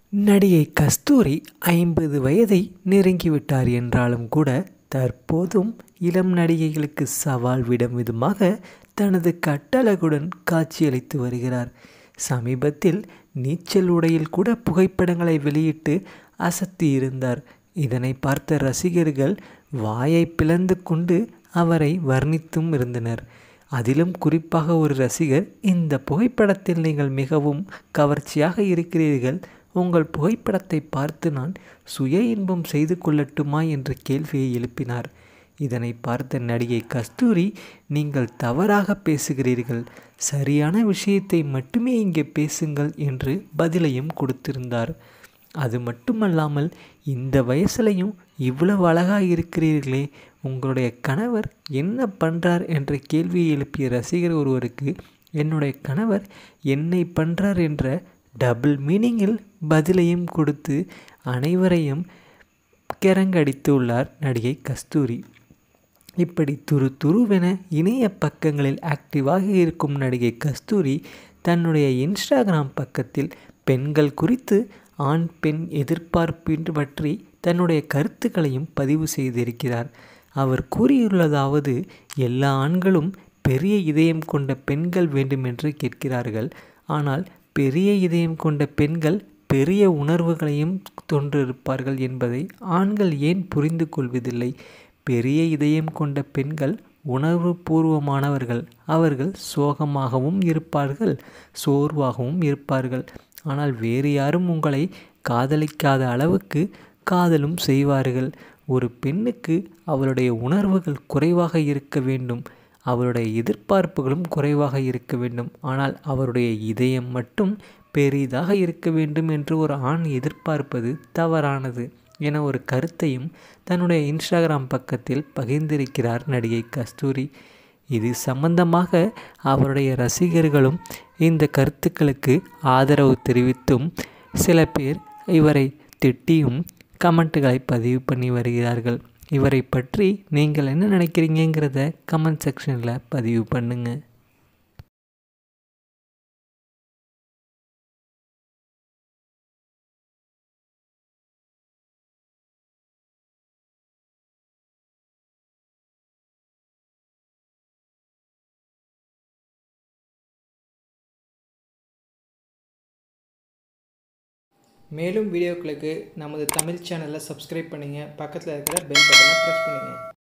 நடிகை கஸ்தூரி ஐம்பது வயதை நெருங்கிவிட்டார் என்றாலும் கூட தற்போதும் இளம் நடிகைகளுக்கு சவால் விடும் விதமாக தனது கட்டழகுடன் காட்சியளித்து வருகிறார் சமீபத்தில் நீச்சல் உடையில் கூட புகைப்படங்களை வெளியிட்டு அசத்தியிருந்தார் இதனை பார்த்த ரசிகர்கள் வாயை பிளந்து கொண்டு அவரை வர்ணித்தும் இருந்தனர் அதிலும் குறிப்பாக ஒரு ரசிகர் இந்த புகைப்படத்தில் நீங்கள் மிகவும் கவர்ச்சியாக இருக்கிறீர்கள் உங்கள் புகைப்படத்தை பார்த்து நான் சுய இன்பம் செய்து கொள்ளட்டுமா என்ற கேள்வியை எழுப்பினார் இதனை பார்த்த நடிகை கஸ்தூரி நீங்கள் தவறாக பேசுகிறீர்கள் சரியான விஷயத்தை மட்டுமே இங்கே பேசுங்கள் என்று பதிலையும் கொடுத்திருந்தார் அது மட்டுமல்லாமல் இந்த வயசுலையும் இவ்வளவு அழகாக இருக்கிறீர்களே உங்களுடைய கணவர் என்ன பண்ணுறார் என்ற கேள்வியை எழுப்பிய ரசிகர் ஒருவருக்கு என்னுடைய கணவர் என்னை பண்ணுறார் என்ற டபுள் மீனிங்கில் பதிலையும் கொடுத்து அனைவரையும் கிறங்கடித்து உள்ளார் நடிகை கஸ்தூரி இப்படி துரு துருவென இணைய பக்கங்களில் ஆக்டிவாக இருக்கும் நடிகை கஸ்தூரி தன்னுடைய இன்ஸ்டாகிராம் பக்கத்தில் பெண்கள் குறித்து ஆண் பெண் எதிர்பார்ப்பு பற்றி தன்னுடைய கருத்துக்களையும் பதிவு செய்திருக்கிறார் அவர் கூறியுள்ளதாவது எல்லா ஆண்களும் பெரிய இதயம் கொண்ட பெண்கள் வேண்டுமென்று கேட்கிறார்கள் ஆனால் பெரிய இதயம் கொண்ட பெண்கள் பெரிய உணர்வுகளையும் தொன்றிருப்பார்கள் என்பதை ஆண்கள் ஏன் புரிந்து கொள்வதில்லை பெரிய இதயம் கொண்ட பெண்கள் உணர்வு பூர்வமானவர்கள் அவர்கள் சோகமாகவும் இருப்பார்கள் சோர்வாகவும் இருப்பார்கள் ஆனால் வேறு யாரும் உங்களை காதலிக்காத அளவுக்கு காதலும் செய்வார்கள் ஒரு பெண்ணுக்கு அவளுடைய உணர்வுகள் குறைவாக இருக்க வேண்டும் அவருடைய எதிர்பார்ப்புகளும் குறைவாக இருக்க வேண்டும் ஆனால் அவருடைய இதயம் மட்டும் பெரிதாக இருக்க வேண்டும் என்று ஒரு ஆண் எதிர்பார்ப்பது தவறானது என ஒரு கருத்தையும் தன்னுடைய இன்ஸ்டாகிராம் பக்கத்தில் பகிர்ந்திருக்கிறார் நடிகை கஸ்தூரி இது சம்பந்தமாக அவருடைய ரசிகர்களும் இந்த கருத்துக்களுக்கு ஆதரவு தெரிவித்தும் சில பேர் இவரை திட்டியும் கமெண்ட்டுகளை பதிவு பண்ணி வருகிறார்கள் இவரை பற்றி நீங்கள் என்ன நினைக்கிறீங்கிறத கமெண்ட் செக்ஷனில் பதிவு பண்ணுங்கள் மேலும் வீடியோக்களுக்கு நமது தமிழ் சேனலை சப்ஸ்கிரைப் பண்ணுங்கள் பக்கத்தில் இருக்கிற பெல் பட்டனை ப்ரெஸ் பண்ணுங்கள்